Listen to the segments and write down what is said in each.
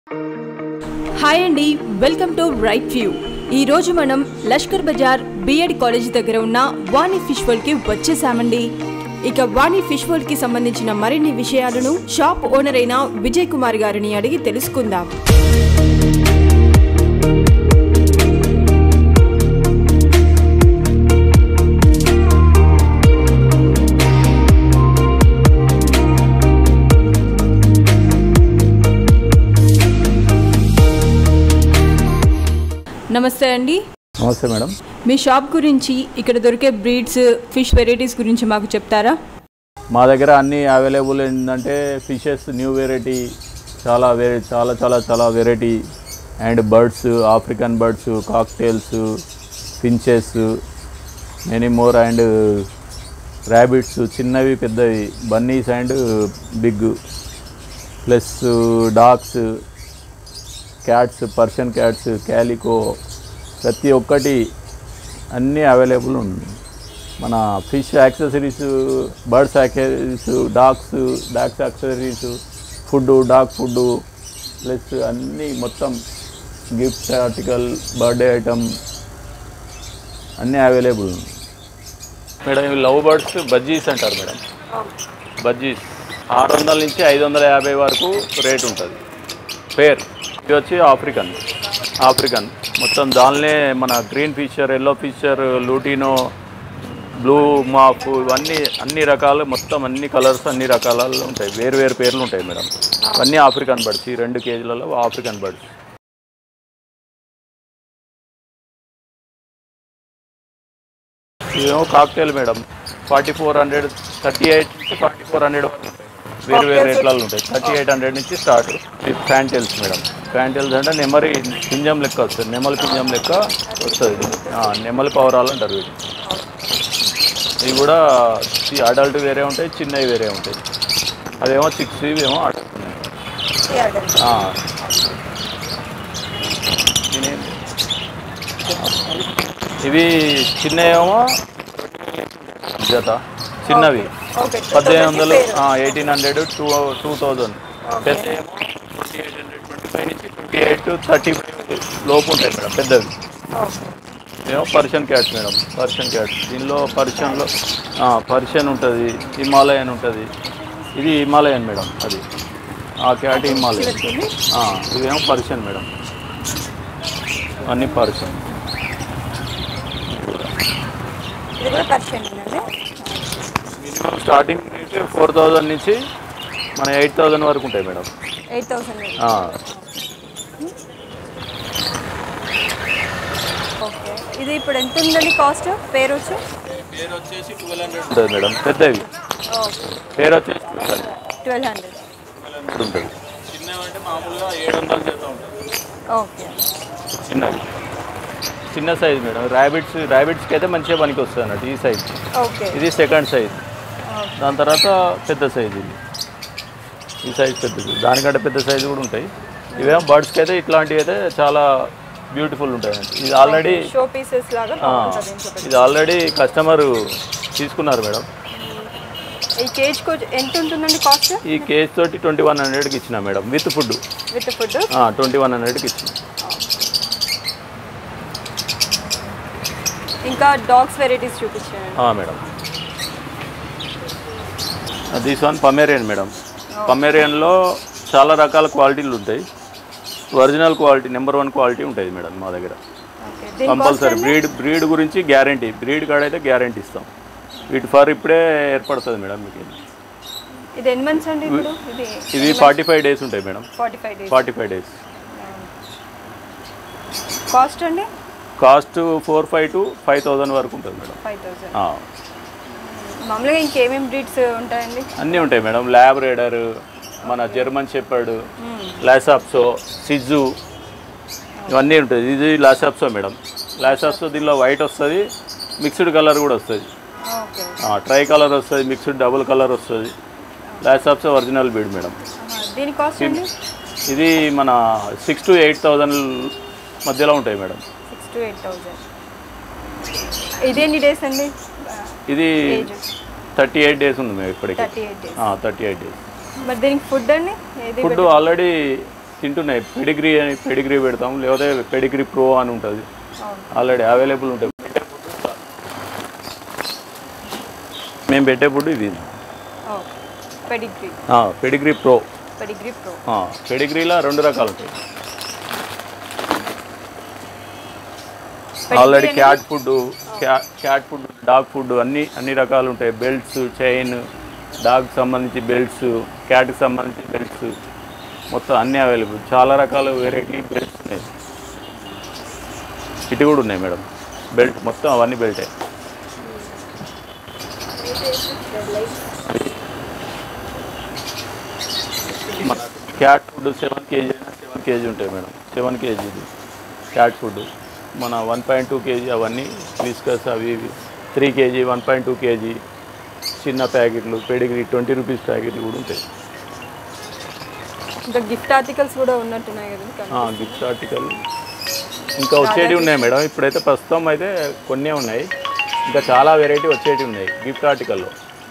Hi అండి welcome to right view ఈ రోజు మనం లష్కర్ బజార్ బిఎడ్ కాలేజ్ దగ్గర ఉన్న వాణి ఫిష్ వరల్డ్ కి వచ్చేసామండి ఇక వాణి ఫిష్ వరల్డ్ కి సంబంధించిన మరిన్ని విషయాలను షాప్ ఓనర్ అయిన విజయ్ కుమార్ గారిని అడిగి తెలుసుకుందాం నమస్తే అండి నమస్తే మేడం మీ షాప్ గురించి ఇక్కడ దొరికే బ్రీడ్స్ ఫిష్ వెరైటీస్ గురించి మాకు చెప్తారా మా దగ్గర అన్ని అవైలబుల్ ఏంటంటే ఫిషెస్ న్యూ వెరైటీ చాలా వేరే చాలా చాలా చాలా variety and birds African birds cockatiels finches many more and rabbits చిన్నవి పెద్దవి bunnies and big plus dogs cats Persian cats calico ప్రతి ఒక్కటి అన్నీ అవైలబుల్ ఉంది మన fish accessories birds accessories dogs dogs accessories food dog food plus అన్నీ మొత్తం gift article birthday item అన్నీ అవైలబుల్ ఉంది మేడం ఇవి లవ్ బర్డ్స్ బజ్జీస్ అంటారు మేడం బజ్జీస్ ఆరు వందల నుంచి ఐదు వందల యాభై వరకు రేట్ ఉంటుంది పేర్ ఇది వచ్చి ఆఫ్రికన్ ఆఫ్రికన్ మొత్తం దానినే మన green fisher yellow fisher lutino blue మాఫ్ ఇవన్నీ అన్ని రకాలు మొత్తం అన్ని కలర్స్ అన్ని రకాలలో ఉంటాయి వేరు వేరు పేర్లు ఉంటాయి మేడం ఇవన్నీ ఆఫ్రికన్ బర్డ్స్ ఈ రెండు కేజీలలో ఆఫ్రికన్ బర్డ్స్ ఇదేమో cockatiel madam forty four hundred thirty eight నుంచి ఫార్టీ ఫోర్ హండ్రెడ్ వరకు ఉంటాయి వేరు వేరు రేట్లలో ఉంటాయి థర్టీ ఎయిట్ హండ్రెడ్ నుంచి స్టార్ట్ ఫ్యాంటెల్స్ మేడం ఫ్యాంటెల్స్ అంటే నెమరి పింజం లెక్క వస్తుంది నెమలి పింజం లెక్క వస్తుంది ఆ, నెమలి పవరాలు అంటారు వీటి ఇవి కూడా అడల్ట్ వేరే ఉంటాయి చిన్నవి వేరే ఉంటాయి అదేమో సిక్స్ ఇవేమో అడల్ట్ ఉన్నాయి ఆ. దీని- ఇవి చిన్నవేమో జత చిన్నవి పద్దెనిమిది వందలు eighteen hundred to two thousand పెద్ద twenty eight hundred twenty five నుంచి ట్వంటీ ఎయిట్ థర్టీ ఫైవ్ లోపు ఉంటాయి మేడం పెద్దవి ఏమో Persian cats madam Persian cats దీనిలో పర్షియన్లో పర్షియన్ ఉంటుంది హిమాలయన్ ఉంటుంది ఇది హిమాలయన్ మేడం అది ఆ క్యాట్ హిమాలయన్ ఆ, ఇదేమో పర్షియన్ మేడం అన్నీ పర్షియన్ ఇది కూడా పర్షియన్ అండి minimum starting rate four thousand నుంచి మన ఎయిట్ థౌజండ్ వరకు ఉంటాయి మేడం ఎయిట్ థౌసండ్ ఆ, ఓకే ఇది ఇప్పుడు ఎంత ఉందండి కాస్ట్ పేరు వచ్చి పేరు వచ్చేసి ట్వెల్వ్ హండ్రెడ్ ఉంటుంది మేడం పెద్దవి ఓకే పేరు వచ్చేసి ట్వెల్వ్ హండ్రెడ్ ట్వెల్వ్ హండ్రెడ్ ఉంటుంది చిన్నవి అంటే మామూలుగా ఏడు వందల చేత ఉంటుంది ఓకే చిన్నవి చిన్న సైజ్ మేడం ర్యాబిట్స్ ర్యాబిట్స్కి అయితే మంచిగా పనికి వస్తుంది అన్నట్టు ఈ సైజ్ ఓకే ఇది సెకండ్ సైజ్ దాని తర్వాత పెద్ద సైజ్ ఇది ఈ సైజ్ పెద్దది దానికంటే పెద్ద సైజు కూడా ఉంటాయి ఇవేమో బర్డ్స్కి అయితే ఇట్లాంటివి అయితే చాలా బ్యూటిఫుల్ ఉంటాయి అన్నట్టు. ఇది ఆల్రెడీ షో పీసెస్ లాగా ఆ, బాగుంటుంది ఇంట్లో ఇది ఆల్రెడీ కస్టమర్ తీసుకున్నారు మేడం ఈ కేజ్ కోచ్ ఎంత ఉంటుందండి కాస్ట్ ఈ కేజ్ తోటి ట్వంటీ వన్ హండ్రెడ్కి ఇచ్చిన madam with food with food twenty one హండ్రెడ్కి ఇచ్చిన ఇంకా డాగ్స్ వెరైటీస్ చూపించాను ఆ, madam this one Pomeranian madam పమేరియన్లో చాలా రకాల క్వాలిటీలు ఉంటాయి original quality number one quality ఉంటుంది మేడం మా దగ్గర ఓకే దీని కాస్ట్ కంపల్సరీ బ్రీడ్ బ్రీడ్ గురించి గ్యారంటీ బ్రీడ్ కాడ అయితే గ్యారంటీ ఇస్తాం వీటి ఫర్ ఇప్పుడే ఏర్పడుతుంది మేడం మీకు ఇది. ఇది ఎన్ని మంత్స్ అండి ఇప్పుడు ఇది ఇది ఫార్టీ ఫైవ్ డేస్ ఉంటాయి madam forty five days forty five days cost అండి cost four five to five thousand వరకు ఉంటుంది మేడం ఫైవ్ థౌసండ్ ఆ. మామూలుగా ఇంకేమేమి బ్రీడ్స్ ఉంటాయండి అన్నీ ఉంటాయి మేడం ల్యాబ్ రేడర్ మన జర్మన్ షెపర్డ్ లాసాప్సో సిజు ఇవన్నీ ఉంటుంది ఇది లాసాప్సో మేడం లాసాప్సో దీనిలో వైట్ వస్తుంది మిక్స్డ్ కలర్ కూడా వస్తుంది ఓకే ట్రై కలర్ వస్తుంది మిక్స్డ్ డబుల్ కలర్ వస్తుంది లాసాప్సో ఒరిజినల్ బీడ్ మేడం దీని కాస్ట్ అండి ఇది మన సిక్స్ టు ఎయిట్ థౌజండ్ మధ్యలో ఉంటాయి madam six to eight thousand ఇది ఎన్ని డేస్ అండి ఇది ఏజ్ థర్టీ ఎయిట్ డేస్ ఉంది మేము ఇప్పటికి thirty eight days thirty eight days మరి దీనికి ఫుడ్ అండి ఏది ఫుడ్ ఆల్రెడీ తింటున్నాయి పెడిగ్రీ అని పెడిగ్రీ పెడతాం లేకపోతే పెడిగ్రీ ప్రో అని ఉంటుంది అవును ఆల్రెడీ అవైలబుల్ ఉంటాయి మేము పెట్టే ఫుడ్ ఇది okay Pedigree Pedigree pro Pedigree pro పెడిగ్రీలో రెండు రకాలు ఉంటాయి already cat food cat food dog food అన్ని అన్ని రకాలు ఉంటాయి బెల్ట్స్ చైన్ డాగ్ సంబంధించి బెల్ట్స్ క్యాట్కి సంబంధించి బెల్ట్స్ మొత్తం అన్నీ అవైలబుల్ చాలా రకాల వెరైటీ బెల్ట్స్ ఉన్నాయి ఇటు కూడా ఉన్నాయి మేడం బెల్ట్ మొత్తం అవన్నీ బెల్టే మన క్యాట్ ఫుడ్ సెవెన్ కేజీ అయినా సెవెన్ కేజీ ఉంటాయి మేడం సెవెన్ కేజీ ఇది క్యాట్ ఫుడ్ మన వన్ పాయింట్ టూ కేజీ అవన్నీ విస్కస్ అవి ఇవి three KG one point two KG చిన్న ప్యాకెట్లు పెడిగ్రీ ట్వంటీ రూపీస్ ప్యాకెట్లు కూడా ఉంటాయి ఇంకా గిఫ్ట్ ఆర్టికల్స్ కూడా ఉన్నట్టున్నాయి కదా గిఫ్ట్ ఆర్టికల్ ఇంకా వచ్చేటివి ఉన్నాయి మేడం ఇప్పుడైతే ప్రస్తుతం అయితే కొన్నే ఉన్నాయి ఇంకా చాలా వెరైటీ వచ్చేటివి ఉన్నాయి గిఫ్ట్ ఆర్టికల్లో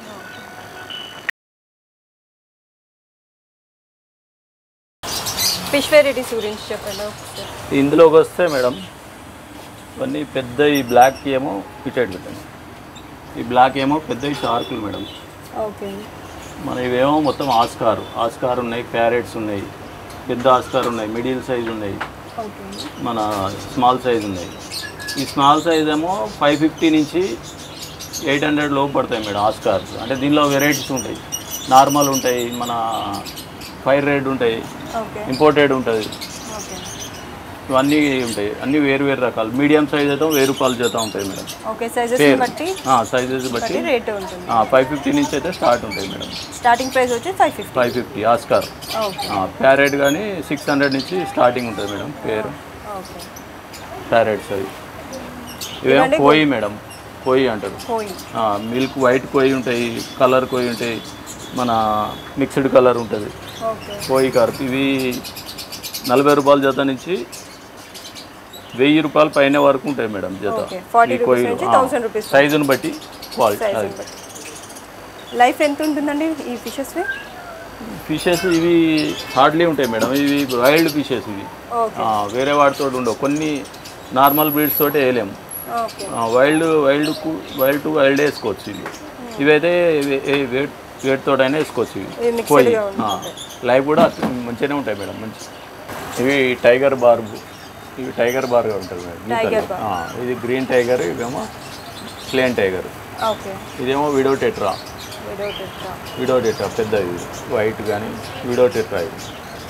ఫిష్ వెరైటీస్ గురించి చెప్పండి ఒకసారి ఇందులోకి వస్తే మేడం ఇవన్నీ పెద్ద ఈ బ్లాక్ ఏమో పిటెడ్ పెట్టండి ఈ బ్లాక్ ఏమో పెద్ద షార్కులు మేడం ఓకే మన ఇవేమో మొత్తం ఆస్కార్ ఆస్కార్ ఉన్నాయి ప్యారెట్స్ ఉన్నాయి పెద్ద ఆస్కార్ ఉన్నాయి మిడిల్ సైజ్ ఉన్నాయి ఓకే మన స్మాల్ సైజ్ ఉన్నాయి ఈ స్మాల్ సైజ్ ఏమో ఫైవ్ ఫిఫ్టీ నుంచి ఎయిట్ హండ్రెడ్ లోపు పడతాయి మేడం ఆస్కార్స్ అంటే దీనిలో వెరైటీస్ ఉంటాయి నార్మల్ ఉంటాయి మన ఫైర్ రెడ్ ఉంటాయి ఓకే ఇంపోర్టెడ్ ఉంటుంది ఓకే ఇవన్నీ ఉంటాయి అన్నీ వేరు వేరు రకాలు మీడియం సైజ్ అయితే వెయ్యి రూపాయల చేత ఉంటాయి మేడం ఓకే సైజెస్ పేరు బట్టి సైజెస్ బట్టి బట్టి రేట్ ఉంటుంది ఫైవ్ ఫిఫ్టీ నుంచి అయితే స్టార్ట్ ఉంటాయి మేడం స్టార్టింగ్ ప్రైస్ వచ్చి five fifty five fifty Oscar okay parrot కానీ సిక్స్ హండ్రెడ్ నుంచి స్టార్టింగ్ ఉంటుంది మేడం పేరు ఓకే ప్యారెట్స్ అవి ఇవేమో ఇవన్నీ కోయి మేడం కోయి అంటారు కోయి మిల్క్ వైట్ కోయి ఉంటాయి కలర్ కోయి ఉంటాయి మన మిక్స్డ్ కలర్ ఉంటుంది ఓకే కోయి కార్ప్ ఇవి నలభై రూపాయల జత నుంచి వెయ్యి రూపాయల పైన వరకు ఉంటాయి మేడం జత Okay. 40 ఈ rupees కోయిలు నుంచి ఆ, 1000 rupees వరకు. సైజుని బట్టి క్వాలిటీ సైజ్ అది బట్టి లైఫ్ ఎంత ఉంటుందండి ఈ ఫిషెస్వి ఫిషెస్ ఇవి హార్డ్లీ ఉంటాయి మేడం ఇవి వైల్డ్ ఫిషెస్ ఇవి ఓకే ఆ, వేరే వాటితో ఉండవు కొన్ని నార్మల్ బ్రీడ్స్ తోటి వేయలేము okay wild wild wild to wild వేసుకోవచ్చు ఇవి ఇవైతే వే- ఏ- వేట్ వేట్ తోటైనా వేసుకోవచ్చు ఇవి ఇవి mixed పోయి గా ఉంటాయి. లైవ్ కూడా మంచిగానే ఉంటాయి మేడం మంచి ఇవి టైగర్ బార్ ఇవి టైగర్ బార్గా ఉంటుంది మేడం ఈ Tiger colour. ఆ, ఇది గ్రీన్ టైగర్ ఇవేమో ప్లేన్ టైగర్ ఓకే ఇదేమో widow tetra without extra widow tetra పెద్దది వైట్ కానీ విడో టెట్రా ఇది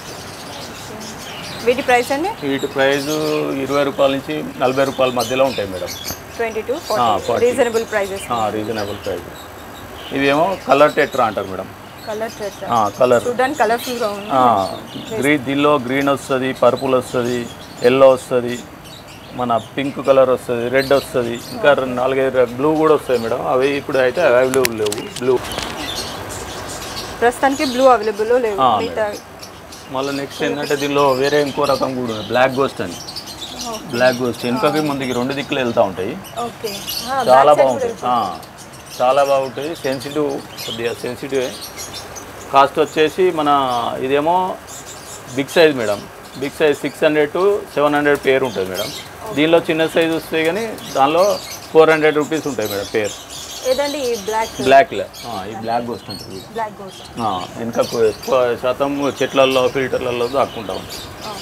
వీటి ప్రైస్ అండి వీటి ప్రైస్ ఇరవై రూపాయల నుంచి నలభై రూపాయల మధ్యలో ఉంటాయి మేడం ట్వంటీ టూ ఆ, forty 40. Reasonable prices reasonable price ఇవేమో కలర్ టెట్రా అంటారు మేడం కలర్ టెట్రా కలర్ చూడడానికి కలర్ఫుల్గా ఉంది గ్రీన్ దీనిలో గ్రీన్ వస్తుంది పర్పుల్ వస్తుంది ఎల్లో వస్తుంది మన పింక్ కలర్ వస్తుంది రెడ్ వస్తుంది ఇంకా రెండు నాలుగైదు బ్లూ కూడా వస్తాయి మేడం అవి ఇప్పుడు అయితే అవైలబుల్ లేవు బ్లూ ప్రస్తుతానికి బ్లూ అవైలబుల్ లేవు ఆ, మిగతా మళ్ళీ నెక్స్ట్ ఏంటంటే దీనిలో వేరే ఇంకో రకం కూడా ఉంది బ్లాక్ గోస్ట్ అని బ్లాక్ గోస్ట్ వెనుకకి ముందుకి రెండు దిక్కులు వెళ్తూ ఉంటాయి ఓకే చాలా బాగుంటాయి ఆ, చాలా బాగుంటాయి సెన్సిటివ్ కొద్దిగా సెన్సిటివ్ కాస్ట్ వచ్చేసి మన ఇదేమో big size madam big size six hundred to seven hundred pair ఉంటుంది మేడం దీనిలో చిన్న సైజ్ వస్తాయి కానీ దానిలో ఫోర్ హండ్రెడ్ రూపీస్ ఉంటాయి మేడం పేర్ ఏదండి ఈ బ్లాక్ బ్లాక్లో ఈ బ్లాక్ గోస్ట్ ఉంటుంది బ్లాక్ గోస్ట్ ఆ, ఇంకా ఎక్కువ ఎక్కువ శాతం చెట్లల్లో ఫిల్టర్లలో దాక్కుంటా ఉంటుంది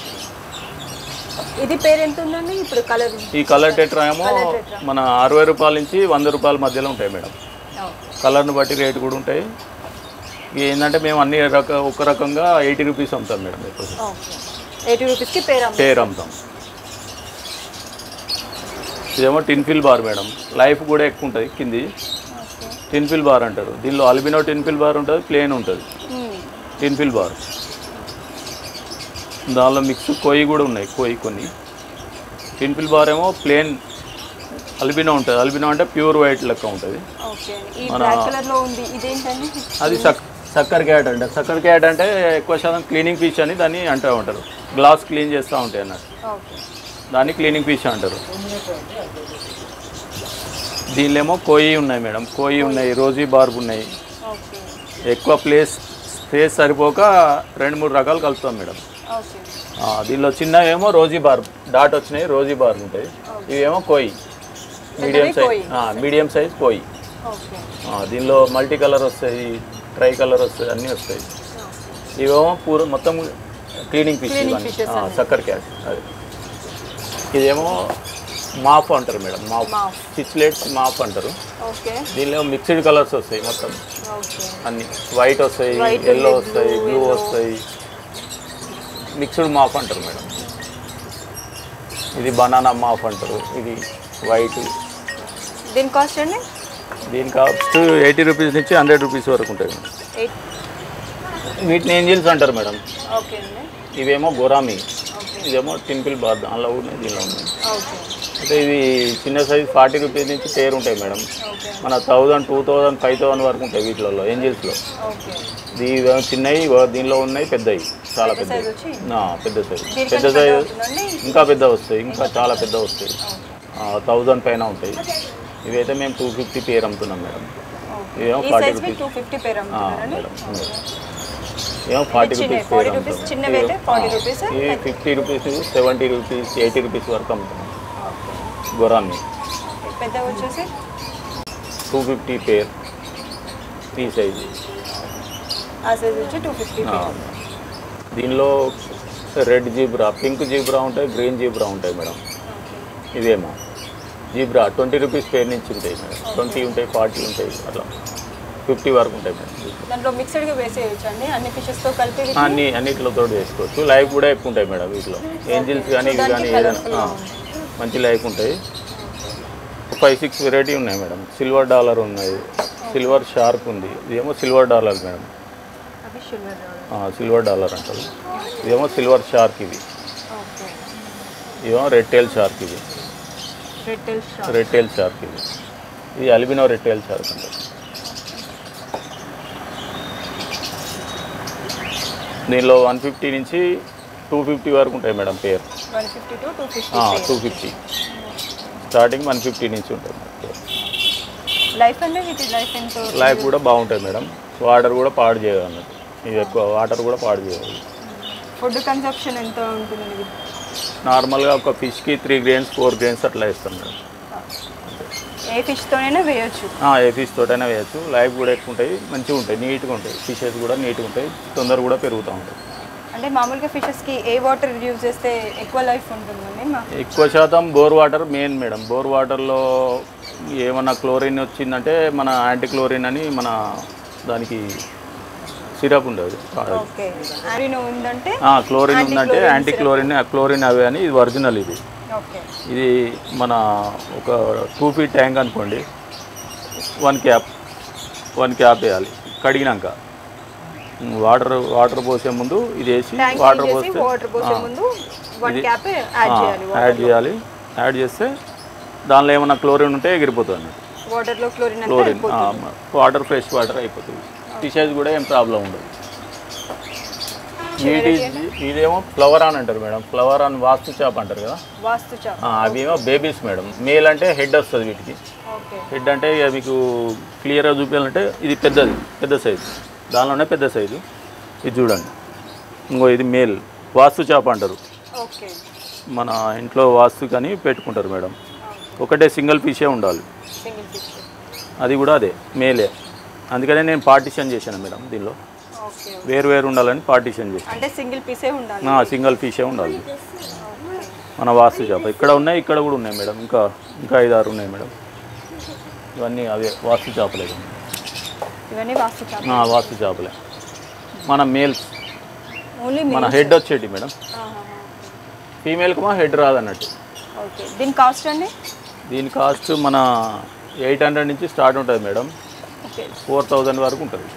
ఇది పేరు ఎంత ఉందండి ఇప్పుడు కలర్ ఈ కలర్ టెట్రా ఏమో మన అరవై రూపాయల నుంచి వంద రూపాయల మధ్యలో ఉంటాయి మేడం కలర్ని బట్టి రేటు కూడా ఉంటాయి ఇక ఏంటంటే మేము అన్ని రక ఒక రకంగా ఎయిటీ రూపీస్ అమ్ముతాం మేడం ఎక్కువ ఓకే ఎయిటీ రూపీస్కి పేరు అమ్మ పేరు అమ్ముతాం ఇదేమో టిన్ఫిల్ బార్ మేడం లైఫ్ కూడా ఎక్కువ ఉంటుంది కింది టిన్ఫిల్ బార్ అంటారు దీనిలో అల్బినో టిన్ఫిల్ బార్ ఉంటుంది ప్లేన్ ఉంటుంది టిన్ఫిల్ బార్ దానిలో మిక్స్ కొయ్యి కూడా ఉన్నాయి కొయ్యి కొన్ని టిన్ఫిల్ బార్ ఏమో ప్లేన్ అల్బినో ఉంటుంది అల్బినో అంటే ప్యూర్ వైట్ లెక్క ఉంటుంది ఓకే ఈ బ్లాక్ కలర్ లో ఉంది ఇదేంటండి అది సక్ సక్కర్ క్యాట్ అంటే సక్కర్ క్యాట్ అంటే ఎక్కువ శాతం క్లీనింగ్ ఫిష్ అని దాన్ని అంటూ ఉంటారు గ్లాస్ క్లీన్ చేస్తూ ఉంటాయి అన్నట్టు ఓకే దాన్ని క్లీనింగ్ ఫిష్ అంటారు దీనిలో ఏమో కోయి ఉన్నాయి మేడం కోయి ఉన్నాయి రోజీ బార్బ్ ఉన్నాయి ఓకే ఎక్కువ ప్లేస్ స్పేస్ సరిపోక రెండు మూడు రకాలు కలుపుతాం మేడం ఓకే ఆ, దీనిలో చిన్న ఏమో రోజీ బార్ డాట్ వచ్చినాయి రోజీ బార్ ఉంటాయి ఇవేమో koi medium koi. Size medium size koi okay ఆ, దీనిలో మల్టీ కలర్ వస్తాయి ట్రై కలర్ వస్తాయి అన్నీ వస్తాయి ఇవేమో పూర మొత్తం క్లీనింగ్ ఫిష్ Cleaning ఇవన్నీ fishes ఆ, అన్నీ. సక్కర్ క్యాష్ అది ఇదేమో మాఫ్ అంటారు మేడం మాఫ్ Mouth. చిచ్లెట్స్ మాఫ్ అంటారు ఓకే దీనిలో మిక్స్డ్ కలర్స్ వస్తాయి మొత్తం ఓకే అన్ని వైట్ వస్తాయి White, ఎల్లో blue, వస్తాయి బ్లూ yellow. వస్తాయి మిక్స్డ్ మాఫ్ అంటారు మేడం ఇది బనానా మాఫ్ అంటారు ఇది వైట్ దీని కాస్ట్ అండి దీని కాస్ట్ ఎయిటీ రూపీస్ నుంచి హండ్రెడ్ రూపీస్ వరకు ఉంటాయి మేడం ఎయిట్ వీటిని ఏంజిల్స్ అంటారు మేడం ఓకే అండి ఇవేమో గోరామి ఓకే ఇదేమో టింపిల్ బార్ దానిలో ఉన్నాయి దీనిలో ఉన్నాయి ఓకే అంటే ఇవి చిన్న సైజ్ ఫార్టీ రూపీస్ నుంచి పేరు ఉంటాయి మేడం ఓకే మన thousand two thousand five thousand వరకు ఉంటాయి వీటిలో ఏంజిల్స్లో ఓకే ఇవి చిన్నవి ఇవో దీనిలో ఉన్నాయి పెద్దవి చాలా పెద్ద పెద్దవి size వచ్చి? ఆ, పెద్ద సైజ్ దీనికంటే పెద్ద పెద్ద సైజ్ అవుతుందండి? ఇంకా పెద్ద వస్తాయి ఇంకా చాలా పెద్ద వస్తాయి థౌజండ్ పైన ఉంటాయి ఇవైతే మేము టూ ఫిఫ్టీ పేరు అమ్ముతున్నాం మేడం ఓకే ఇవేమో ఈ forty size rupees two fifty pair అమ్ముతున్నారండి మేడం ఏమో ఫార్టీ చిన్నవి, రూపీస్ 40 రూపీస్, చిన్నవి అయితే 40 రూపీస్, ఇవి fifty rupees seventy rupees eighty rupees వరకు అమ్ముతున్నాం గురాన్ని ఓకే పెద్దవి వచ్చేసి టూ ఫిఫ్టీ పేర్ ఈ సైజు ఆ సైజ్ వచ్చి టూ ఫిఫ్టీ దీనిలో రెడ్ జీబ్రా పింక్ జీబ్రా ఉంటాయి గ్రీన్ జీబ్రా ఉంటాయి మేడం ఇవేమో జీబ్రా ట్వంటీ రూపీస్ పేర్ నుంచి ఉంటాయి మేడం ట్వంటీ ఉంటాయి ఫార్టీ ఉంటాయి అట్లా ఫిఫ్టీ వరకు ఉంటాయి మేడం దాంట్లో మిక్స్డ్గా వేసేయచ్చు అండి అన్ని ఫిషెస్తో కలిపి వీటిని? అన్ని అన్నిటితో చేసుకోవచ్చు లైఫ్ కూడా ఎక్కువ ఉంటాయి మేడం వీటిలో ఏంజిల్స్ కానీ ఇవి కానీ చూడ్డానికి ఏదైనా colourful గా ఆ, మంచి లైఫ్ ఉంటాయి ఫైవ్ సిక్స్ వెరైటీ ఉన్నాయి మేడం సిల్వర్ డాలర్ ఉన్నాయి సిల్వర్ షార్క్ ఉంది ఇదేమో సిల్వర్ డాలర్ మేడం అవి సిల్వర్ ఆ, సిల్వర్ డాలర్ అంటారు ఇదేమో సిల్వర్ షార్క్ ఇవి ఓకే ఇదేమో రెడ్ టైల్ షార్క్ ఇవి రెడ్ టెల్ షాప్ రెడ్ టైల్ షార్క్ ఇది ఇది అల్బినో రెడ్ టైల్ షార్క్ అంటారు దీనిలో వన్ ఫిఫ్టీ నుంచి టూ ఫిఫ్టీ వరకు ఉంటాయి madam pair one fifty to two fifty two fifty starting one fifty నుంచి ఉంటుంది మేడం పేరు. లైఫ్ అంటే వీటి లైఫ్ ఎంతో లైఫ్ కూడా బాగుంటుంది మేడం వాటర్ కూడా పాడు చేయదు అన్నట్టు ఇది ఎక్కువ వాటర్ కూడా పాడు చేయదు ఫుడ్ కన్సప్షన్ ఎంత ఉంటుంది ఇది నార్మల్గా ఒక ఫిష్కి త్రీ గ్రెయిన్స్ ఫోర్ గ్రెయిన్స్ అట్లా ఇస్తాం మేడం ఏ ఫిష్తోనైనా వేయొచ్చు ఆ, ఏ ఫిష్ తోటైనా వేయచ్చు లైఫ్ కూడా ఎక్కువ ఉంటాయి మంచిగా ఉంటాయి నీట్గా ఉంటాయి ఫిషెస్ కూడా నీట్గా ఉంటాయి తొందర కూడా పెరుగుతూ ఉంటాయి అంటే మామూలుగా ఫిషెస్కి ఏ వాటర్ యూజ్ చేస్తే ఎక్కువ లైఫ్ ఉంటుందండి మా ఎక్కువ శాతం bore water main madam bore వాటర్లో ఏమన్నా క్లోరిన్ వచ్చిందంటే మన యాంటీ క్లోరిన్ అని మన దానికి సిరప్ ఉండదు ఓకే ఆరిన్ ఉందంటే క్లోరిన్ ఉందంటే Anti-chlorine యాంటీ క్లోరిన్ క్లోరిన్ అవి అని ఇది ఒరిజినల్ ఇది ఓకే ఇది మన ఒక టూ ఫీట్ ట్యాంక్ అనుకోండి వన్ క్యాప్ వన్ క్యాప్ వేయాలి కడిగినాక వాటర్ వాటర్ పోసే ముందు ఇది వేసి ట్యాంక్ వాటర్ చేసి పోస్తే వాటర్ పోసే ఆ, ముందు వన్ ఇది- క్యాప్ యాడ్ ఆ, చేయాలి యాడ్ చేయాలి యాడ్ చేస్తే దానిలో ఏమైనా క్లోరిన్ ఉంటే ఎగిరిపోతుంది అన్నట్టు వాటర్లో క్లోరిన్ అంతా క్లోరిన్ వెళ్ళిపోతుంది. వాటర్ ఫ్రెష్ వాటర్ అయిపోతుంది ఫిషెస్ కూడా ఏం ప్రాబ్లం ఉండదు వీటి ఇదేమో ఫ్లవర్ ఆన్ అంటారు మేడం ఫ్లవర్ ఆన్ వాస్తు చేప అంటారు కదా వాస్తు చాప ఆ, అవి ఏమో బేబీస్ మేడం మేల్ అంటే హెడ్ వస్తుంది వీటికి ఓకే హెడ్ అంటే ఇక మీకు క్లియర్గా చూపించాలంటే ఇది పెద్దది పెద్ద సైజు దానిలోనే పెద్ద సైజు ఇది చూడండి ఇంకో ఇది మేల్ వాస్తు చేప అంటారు ఓకే మన ఇంట్లో వాస్తు కానీ పెట్టుకుంటారు మేడం ఒకటే సింగిల్ పీసే ఉండాలి సింగిల్ ఫిష్ అది కూడా అదే మేలే అందుకనే నేను పార్టిషన్ చేశాను మేడం దీనిలో ఓకే వేరు వేరు ఉండాలని పార్టిషన్ చేశాను అంటే సింగిల్ పీసే ఉండాలి సింగిల్ ఫిషే ఉండాలి మన వాస్తు చేప ఇక్కడ ఉన్నాయి ఇక్కడ కూడా ఉన్నాయి మేడం ఇంకా ఇంకా ఐదు ఆరు ఉన్నాయి మేడం ఇవన్నీ అవే వాస్తు చేపలే ఇవన్నీ. ఇవన్నీ వాస్తు చాప ఆ, వాస్తు చేపలే మన మేల్స్ ఓన్లీ మన హెడ్ వచ్చేటి మేడం ఫీమేల్కి మా హెడ్ రాదన్నట్టు ఓకే దీని కాస్ట్ అండి దీని కాస్ట్ మన ఎయిట్ హండ్రెడ్ నుంచి స్టార్ట్ ఉంటుంది మేడం ఓకే ఫోర్ థౌజండ్ వరకు ఉంటుంది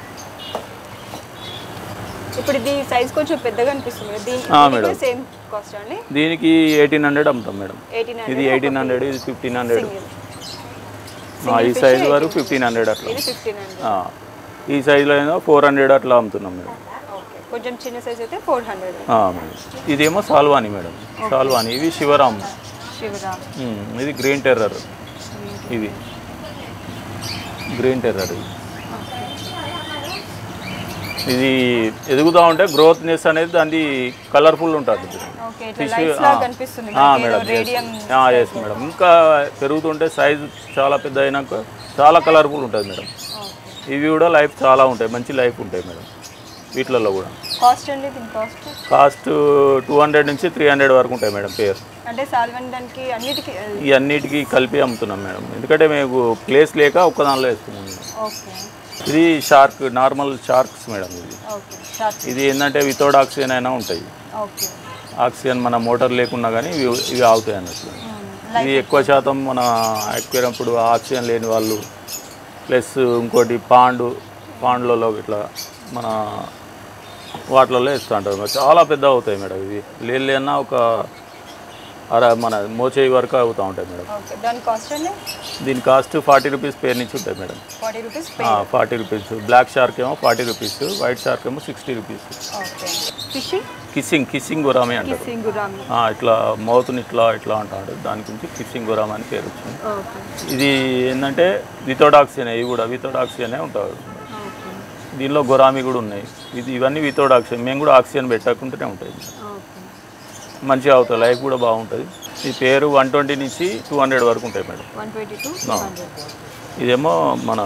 ఇప్పుడు ఇది సైజ్ కొంచెం పెద్దగా అనిపిస్తుంది కదా. దీని ఆ, దీనికి మేడం. కూడా సేమ్ కాస్ట్ అండి దీనికి ఎయిటీన్ హండ్రెడ్ అమ్ముతాం మేడం ఎయిటీన్ ఇది ఎయిటీన్ హండ్రెడ్ ఇది ఫిఫ్టీన్ హండ్రెడ్ సింగిల్ ఈ సైజ్ వరకు ఫిఫ్టీన్ హండ్రెడ్ అట్లా ఇది ఫిఫ్టీన్ హండ్రెడ్ ఆ, ఈ సైజులో అయినా ఫోర్ హండ్రెడ్ అట్లా అమ్ముతున్నాం మేడం ఓకే కొంచెం చిన్న సైజ్ అయితే ఫోర్ హండ్రెడ్ ఆ, మేడం ఇదేమో సాల్వాని మేడం సాల్వాని ఇవి శివరామ్ శివరామ్ ఉమ్, ఇది గ్రీన్ టెర్రర్ ఇవి గ్రీన్ టెర్రర్ ఇవి ఇది ఎదుగుతూ ఉంటే గ్రోత్నెస్ అనేది దాని కలర్ఫుల్ ఉంటుంది ఓకే ఇట్లా ఫిష్ లైట్స్ లాగా కనిపిస్తుంది మేడం రేడియం ఎస్ మేడం ఇంకా పెరుగుతుంటే సైజు చాలా పెద్ద అయినాక చాలా కలర్ఫుల్ ఉంటుంది మేడం ఇవి కూడా లైఫ్ చాలా ఉంటాయి మంచి లైఫ్ ఉంటాయి మేడం వీటిలలో కూడా కాస్ట్ అండి దీని కాస్ట్ కాస్ట్ టూ హండ్రెడ్ నుంచి త్రీ హండ్రెడ్ వరకు ఉంటాయి మేడం పేరు అంటే సాల్వన్ దానికి అన్నిటికీ ఈ అన్నిటికీ కలిపి అమ్ముతున్నాం మేడం ఎందుకంటే మేము ప్లేస్ లేక ఒక్క దానిలో వేస్తున్నాం మేడం ఓకే ఇది షార్క్ నార్మల్ షార్క్స్ మేడం ఇది ఓకే షార్ట్ ఇది ఏంటంటే వితౌట్ ఆక్సిజన్ అయినా ఉంటాయి ఓకే ఆక్సిజన్ మన మోటార్ లేకున్నా కానీ ఇవి ఇవి ఆగుతాయి అన్నట్లు ఇది ఎక్కువ శాతం మన ఎక్వేరియం ఇప్పుడు ఆక్సిజన్ లేని వాళ్ళు ప్లస్ ఇంకోటి పాండు పాండ్లలో ఇట్లా మన వాటిలలో వేస్తూ ఉంటారు చాలా పెద్ద అవుతాయి మేడం ఇవి లేదన్నా ఒక అర మన మోచేయి వరకు అవుతూ ఉంటాయి మేడం ఓకే దాని కాస్ట్ అండి దీని కాస్ట్ ఫార్టీ రూపీస్ పేర్ నుంచి ఉంటాయి madam forty rupees forty rupees black shark ఏమో ఫార్టీ రూపీస్ వైట్ షార్క్ ఏమో sixty rupees okay fishing kissing kissing gourami అంటారు సింగురామి ఆ, ఇట్లా మౌత్ని ఇట్లా ఇట్లా అంటాడు దాని గురించి కిస్సింగ్ గురామి అని పేరు వచ్చింది ఓకే ఇది ఏంటంటే వితౌట్ ఆక్సిజన్ ఇవి కూడా వితౌట్ ఆక్సిజనే ఉంటాయి ఓకే దీనిలో గురామి కూడా ఉన్నాయి ఇది ఇవన్నీ వితౌట్ ఆక్సిజన్ మేము కూడా ఆక్సిజన్ పెట్టకుంటూనే ఉంటాయి ఓకే మంచిగా అవుతాయి లైఫ్ కూడా బాగుంటుంది ఈ పేరు వన్ ట్వంటీ నుంచి టూ హండ్రెడ్ వరకు ఉంటాయి మేడం వన్ ట్వంటీ టూ ఆ. ఇదేమో మన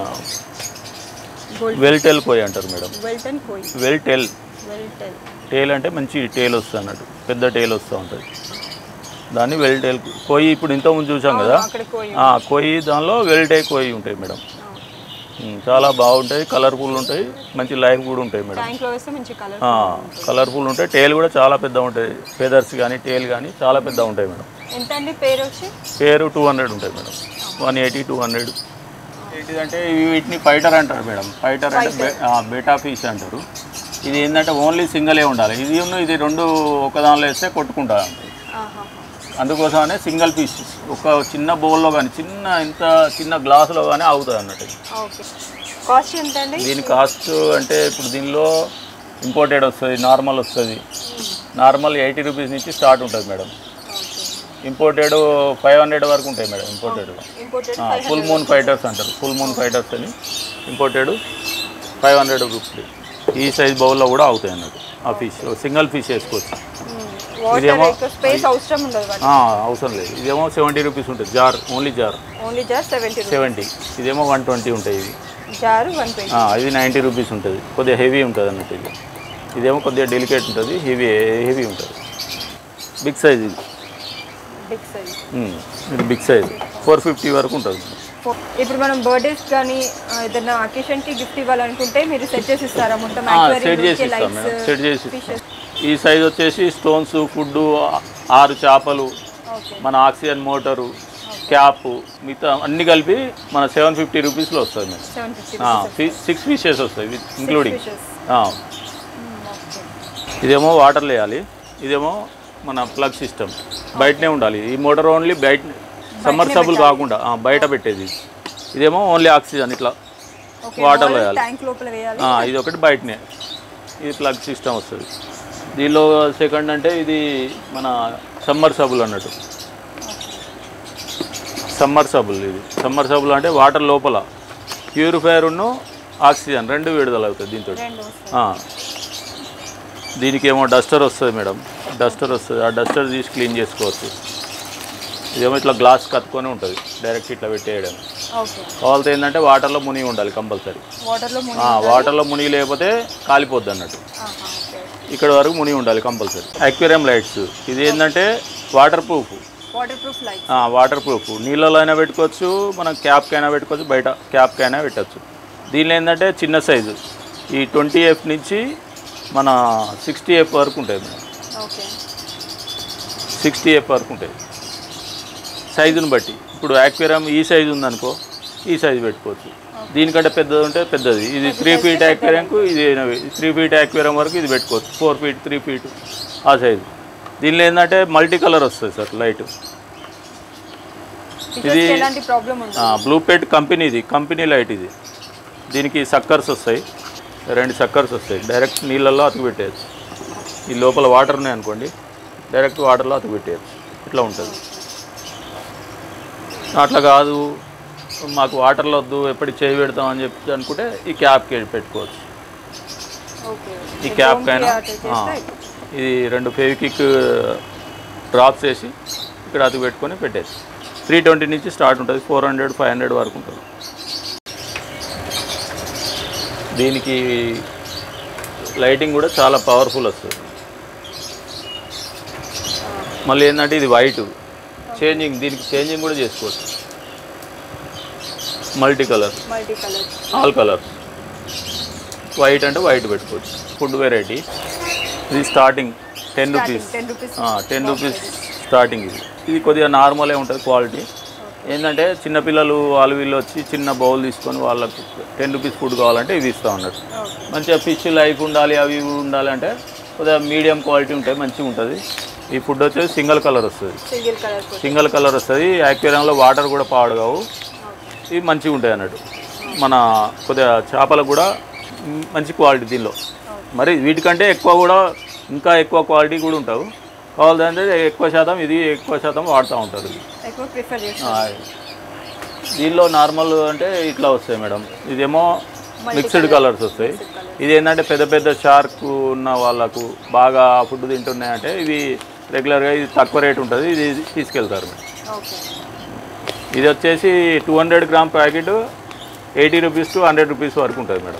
గోల్డ్ వెల్ టెల్ కోయి అంటారు మేడం వెల్టన్ కోయి వెల్ టెల్ వెల్టన్ టేల్ అంటే మంచి టేల్ వస్తుంది అన్నట్టు పెద్ద టేల్ వస్తూ ఉంటుంది దాన్ని వెల్ టేల్ కోయి ఇప్పుడు ఇంతకుముందు చూసాం కదా అక్కడ కోయి ఆ, కోయి దానిలో వెల్ టే కోయి ఉంటాయి మేడం ఉమ్, చాలా బాగుంటాయి కలర్ఫుల్ ఉంటాయి మంచి లైఫ్ కూడా ఉంటాయి మేడం ట్యాంక్లో వేస్తే మంచి కలర్ కలర్ఫుల్ ఉంటాయి టేల్ కూడా చాలా పెద్ద ఉంటాయి ఫెదర్స్ కానీ టేల్ కానీ చాలా పెద్ద ఉంటాయి మేడం ఎంత అండి పేరు వచ్చి పేరు టూ హండ్రెడ్ ఉంటాయి madam one eighty two hundred ఏంటిదంటే ఇవి వీటిని ఫైటర్ అంటారు మేడం ఫైటర్ అంటే బె- ఆ, బెటా ఫిష్ అంటారు ఇది ఏంటంటే ఓన్లీ సింగలే ఉండాలి ఇది ఉన్న ఇది రెండు ఒక దానిలో వేస్తే కొట్టుకుంటా ఉంటాయి అందుకోసమనే సింగిల్ పీస్ ఒక చిన్న బౌల్లో కానీ చిన్న ఇంత చిన్న గ్లాసులో కానీ ఆగుతుంది అన్నట్టు ఓకే కాస్ట్ ఎంత అండి దీని కాస్ట్ అంటే ఇప్పుడు దీనిలో ఇంపోర్టెడ్ వస్తుంది నార్మల్ వస్తుంది నార్మల్ ఎయిటీ రూపీస్ నుంచి స్టార్ట్ ఉంటుంది మేడం ఇంపోర్టెడ్ ఫైవ్ హండ్రెడ్ వరకు ఉంటాయి madam imported imported full moon fighters అంటారు ఫుల్ మూన్ ఫైటర్స్ అని ఇంపోర్టెడ్ ఫైవ్ హండ్రెడ్ రూపీస్ ఈ సైజ్ బౌల్లో కూడా అవుతాయి అన్నట్టు ఆ ఫిష్ సింగిల్ ఫిష్ వేసుకోవచ్చు వాటర్ ఇదేమో- ఎక్కువ స్పేస్ అవసరం ఉండదు వాటి ఆ, అవసరం లేదు ఇదేమో సెవెంటీ రూపీస్ ఉంటుంది jar only jar only jar seventy seventy ఇదేమో వన్ ట్వంటీ ఉంటాయి ఇవి జారు వన్ ట్వంటీ ఆ, ఇది నైంటీ రూపీస్ ఉంటుంది కొద్దిగా హెవీ ఉంటుంది అన్నట్టు ఇది ఇదేమో కొద్దిగా డెలికేట్ ఉంటుంది హెవీ హెవీ ఉంటుంది బిగ్ సైజ్ ఇది బిగ్ సైజ్ ఉమ్, ఇది బిగ్ సైజ్ ఫోర్ ఫిఫ్టీ వరకు ఉంటుంది ఇప్పుడు మనం బర్త్డేస్ కానీ ఆ, ఏదైనా అకేషన్ కి గిఫ్ట్ ఇవ్వాలనుకుంటే మీరు సెట్ చేసి ఇస్తారా మొత్తం సెట్ చేసి ఇస్తాం మేడం సెట్ చేసి ఇస్తాం. ఈ సైజ్ వచ్చేసి స్టోన్స్ ఫుడ్ ఆరు చేపలు ఓకే మన ఆక్సిజన్ మోటారు క్యాప్ మిగతా అన్ని కలిపి మన సెవెన్ ఫిఫ్టీ రూపీస్లో వస్తుంది madam seven fifty six fishes వస్తాయి విత్ ఇంక్లూడింగ్ ఫిషెస్ ఇదేమో వాటర్లో వేయాలి ఇదేమో మన ప్లగ్ సిస్టమ్ బయటనే ఉండాలి ఈ మోటార్ ఓన్లీ బయట సమ్మర్సబుల్ కాకుండా ఆ, బయట పెట్టేది ఇదేమో ఓన్లీ ఆక్సిజన్ ఇట్లా వాటర్లో వేయాలి ట్యాంక్ లోపల వేయాలి ఆ, ఇది ఒకటి బయటనే ఇది ప్లగ్ సిస్టమ్ వస్తుంది దీనిలో సెకండ్ అంటే ఇది మన సమ్మర్ సబుల్ అన్నట్టు సమ్మర్ సబుల్ ఇది సమ్మర్ సబుల్ అంటే వాటర్ లోపల ప్యూరిఫైయర్ ఉన్ను ఆక్సిజన్ రెండు విడుదల అవుతుంది దీంతో రెండు వస్తాయి దీనికి ఏమో డస్టర్ వస్తుంది మేడం డస్టర్ వస్తుంది ఆ డస్టర్ తీసి క్లీన్ చేసుకోవచ్చు ఇదేమో ఇట్లా గ్లాస్ కత్తుకొని ఉంటుంది డైరెక్ట్ ఇట్లా పెట్టేయడం ఓకే కావాల్సి ఏంటంటే వాటర్లో మునిగి ఉండాలి కంపల్సరీ వాటర్లో ముని వాటర్లో మునిగి లేకపోతే కాలిపోద్ది అన్నట్టు ఆహా, ఓకే ఇక్కడ వరకు మునిగి ఉండాలి కంపల్సరీ అక్వేరియం లైట్స్ ఇది ఏంటంటే waterproof waterproof light waterproof నీళ్ళలో అయినా పెట్టుకోవచ్చు మనం క్యాప్కైనా పెట్టుకోవచ్చు బయట క్యాప్కైనా పెట్టచ్చు దీనిలో ఏంటంటే చిన్న సైజు ఈ ట్వంటీ ఎఫ్ నుంచి మన సిక్స్టీ ఎఫ్ వరకు ఉంటాయి మేడం ఓకే సిక్స్టీ ఎఫ్ వరకు ఉంటాయి సైజుని బట్టి ఇప్పుడు యాక్వేరియం ఈ సైజు ఉందనుకో ఈ సైజు పెట్టుకోవచ్చు దీనికంటే పెద్దది ఉంటే పెద్దది ఇది త్రీ ఫీట్ యాక్వేరియంకు ఇది త్రీ ఫీట్ యాక్వేరియం వరకు ఇది పెట్టుకోవచ్చు ఫోర్ ఫీట్ త్రీ ఫీట్ ఆ సైజు దీనిలో ఏంటంటే మల్టీ కలర్ వస్తుంది సార్ లైట్ ఫిషెస్ ఎలాంటి ప్రాబ్లం ఉండదు బ్లూ పెట్ కంపెనీ ఇది కంపెనీ లైట్ ఇది దీనికి సక్కర్స్ వస్తాయి రెండు సక్కర్స్ వస్తాయి డైరెక్ట్ నీళ్ళల్లో అతుకు పెట్టేయచ్చు ఈ లోపల వాటర్ ఉన్నాయి అనుకోండి డైరెక్ట్ వాటర్లో అతుకు పెట్టేయచ్చు ఇట్లా ఉంటుంది అట్లా కాదు మాకు వాటర్లో వద్దు ఎప్పటికి చేయి పెడతాం అని చెప్పి అనుకుంటే ఈ క్యాప్కి పెట్టుకోవచ్చు ఓకే ఈ క్యాప్ కైనా ఆ, ఇది రెండు ఫెవికిక్ డ్రాప్స్ వేసి ఇక్కడ అది పెట్టుకొని పెట్టేసి త్రీ ట్వంటీ నుంచి స్టార్ట్ ఉంటుంది ఫోర్ హండ్రెడ్ ఫైవ్ హండ్రెడ్ వరకు ఉంటుంది దీనికి లైటింగ్ కూడా చాలా పవర్ఫుల్ వస్తుంది మళ్ళీ ఏంటంటే ఇది వైట్ చేంజింగ్ దీనికి చేంజింగ్ కూడా చేసుకోవచ్చు multi colour multi colour all colours white అంటే వైట్ పెట్టుకోవచ్చు ఫుడ్ వెరైటీ ఇది starting ten rupees ten rupees ten rupees starting ఇది ఇది కొద్దిగా నార్మలే ఉంటుంది క్వాలిటీ ఏంటంటే చిన్నపిల్లలు వాళ్ళు వీళ్ళు వచ్చి చిన్న బౌల్ తీసుకొని వాళ్ళకు టెన్ రూపీస్ ఫుడ్ కావాలంటే ఇవి ఇస్తూ ఉన్నట్టు ఓకే మంచిగా ఫిష్ లైఫ్ ఉండాలి అవి ఇవి ఉండాలి అంటే కొద్దిగా మీడియం క్వాలిటీ ఉంటాయి మంచిగా ఉంటుంది ఈ ఫుడ్ వచ్చేసి సింగిల్ కలర్ వస్తుంది సింగిల్ కలర్ సింగిల్ కలర్ వస్తుంది యాక్వేరియంలో వాటర్ కూడా పాడు కావు ఇవి మంచిగా ఉంటాయి అన్నట్టు మన కొద్దిగా చేపలకు కూడా మ్, మంచి క్వాలిటీ దీనిలో మరి వీటికంటే ఎక్కువ కూడా ఇంకా ఎక్కువ క్వాలిటీ కూడా ఉంటావు కావాలంటే ఎక్కువ శాతం ఇది ఎక్కువ శాతం వాడుతూ ఉంటారు ఎక్కువ ప్రిఫర్ ఆ, చేస్తాను దీనిలో నార్మల్ అంటే ఇట్లా వస్తాయి మేడం ఇదేమో మిక్స్డ్ కలర్స్ వస్తాయి ఇది ఏంటంటే పెద్ద పెద్ద షార్క్ ఉన్న వాళ్ళకు బాగా ఫుడ్ తింటున్నాయంటే ఇవి రెగ్యులర్గా ఇది తక్కువ రేట్ ఉంటుంది ఇది తీసుకెళ్తారు ఓకే ఇది వచ్చేసి two hundred gram packet eighty rupees two hundred rupees వరకు ఉంటుంది మేడం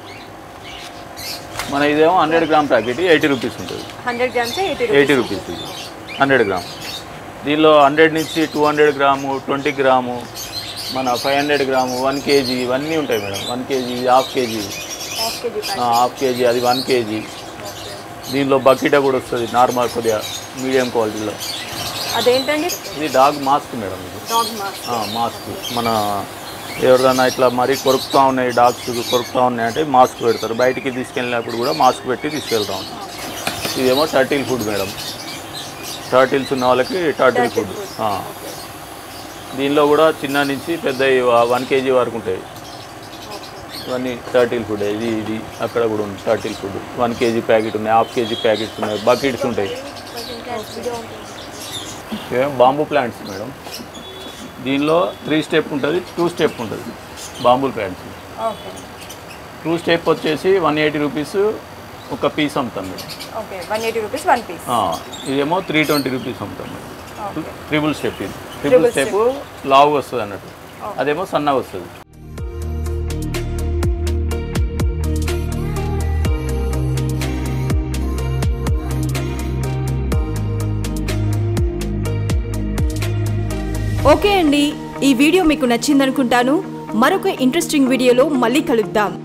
మన ఇదేమో hundred gram packet eighty rupees ఉంటుంది hundred grams eighty eighty rupees ఇది హండ్రెడ్ గ్రామ్ దీనిలో హండ్రెడ్ నుంచి two hundred gram twenty gram మన five hundred gram one KG ఇవన్నీ ఉంటాయి madam one KG half KG half KG half KG అది one KG దీనిలో bucket కూడా వస్తుంది నార్మల్ కొద్దిగా మీడియం క్వాలిటీలో అదేంటండి ఇది డాగ్ మాస్క్ మేడం ఇది డాగ్ మాస్క్ ఆ, మాస్క్ మన ఎవరిదైనా ఇట్లా మరీ కొరుకుతూ ఉన్నాయి డాగ్స్ కొరుకుతూ ఉన్నాయి అంటే మాస్క్ పెడతారు బయటికి తీసుకెళ్ళినప్పుడు కూడా మాస్క్ పెట్టి తీసుకెళ్తా ఉంటాం ఇదేమో టర్టిల్ ఫుడ్ మేడం టర్టిల్స్ ఉన్న వాళ్ళకి టర్టిల్ ఫుడ్ ఆ. దీనిలో కూడా చిన్న నుంచి పెద్ద వన్ కేజీ వరకు ఉంటాయి ఇవన్నీ టర్టిల్ ఫుడ్ ఇది ఇది అక్కడ కూడా ఉంది turtle food one KG packet ఉన్నాయి హాఫ్ కేజీ ప్యాకెట్స్ ఉన్నాయి బకెట్స్ ఉంటాయి ఇవేం బాంబూ ప్లాంట్స్ మేడం దీనిలో త్రీ స్టెప్ ఉంటుంది టూ స్టెప్ ఉంటుంది bamboo plants okay two step వచ్చేసి వన్ ఎయిటీ రూపీస్ ఒక పీస్ అమ్ముతాం madam okay one eighty rupees one piece ఆ, ఇదేమో త్రీ ట్వంటీ రూపీస్ అమ్ముతాం మేడం ఓకే ట్రిపుల్ స్టెప్ ఇది ట్రిపుల్ స్టెప్ లావు వస్తుంది అన్నట్టు అదేమో సన్నగా వస్తుంది ఓకే అండి ఈ వీడియో మీకు నచ్చిందనుకుంటాను మరొక ఇంట్రెస్టింగ్ వీడియోలో మళ్ళీ కలుద్దాం